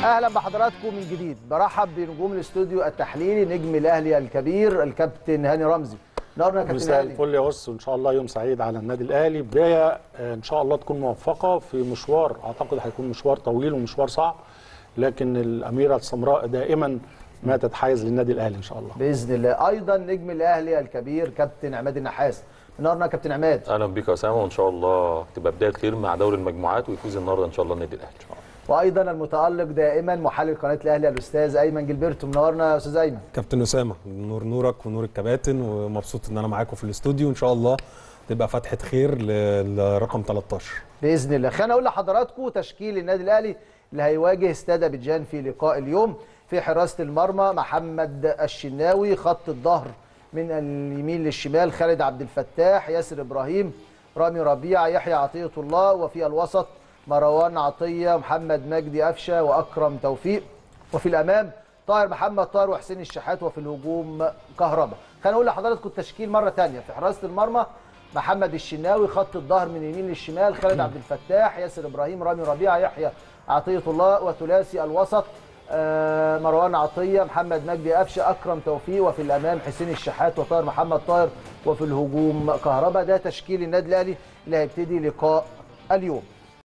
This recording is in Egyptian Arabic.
اهلا بحضراتكم من جديد برحب بنجوم الاستوديو التحليلي نجم الاهلي الكبير الكابتن هاني رمزي نورنا يا كابتن مساء هاني الفل يا أس وان شاء الله يوم سعيد على النادي الاهلي بدايه آه، ان شاء الله تكون موفقه في مشوار اعتقد هيكون مشوار طويل ومشوار صعب لكن الاميره السمراء دائما ما تتحيز للنادي الاهلي ان شاء الله باذن الله ايضا نجم الاهلي الكبير كابتن عماد النحاس نورنا يا كابتن عماد اهلا بيك يا اسامه وان شاء الله تبقى بدايه خير مع دوري المجموعات ويفوز النهارده ان شاء الله النادي الاهلي ان شاء الله وايضا المتالق دائما محلل قناه الاهلي الاستاذ ايمن جilberto منورنا يا استاذ ايمن كابتن اسامه نور نورك ونور الكباتن ومبسوط ان انا معاكم في الاستوديو ان شاء الله تبقى فتحه خير للرقم 13 باذن الله خلينا اقول لحضراتكم تشكيل النادي الاهلي اللي هيواجه استاد ابيجان في لقاء اليوم في حراسه المرمى محمد الشناوي خط الظهر من اليمين للشمال خالد عبد الفتاح ياسر ابراهيم رامي ربيعه يحيى عطيه الله وفي الوسط مروان عطيه محمد مجدي قفشه واكرم توفيق وفي الامام طاهر محمد طاهر وحسين الشحات وفي الهجوم كهربا خلينا اقول لحضراتكم التشكيل مره ثانيه في حراسه المرمى محمد الشناوي خط الظهر من اليمين للشمال خالد عبد الفتاح ياسر ابراهيم رامي ربيعه يحيى عطيه الله وثلاثي الوسط آه، مروان عطيه محمد مجدي قفشه اكرم توفيق وفي الامام حسين الشحات وطاهر محمد طاهر وفي الهجوم كهربا ده تشكيل النادي الاهلي اللي هيبتدي لقاء اليوم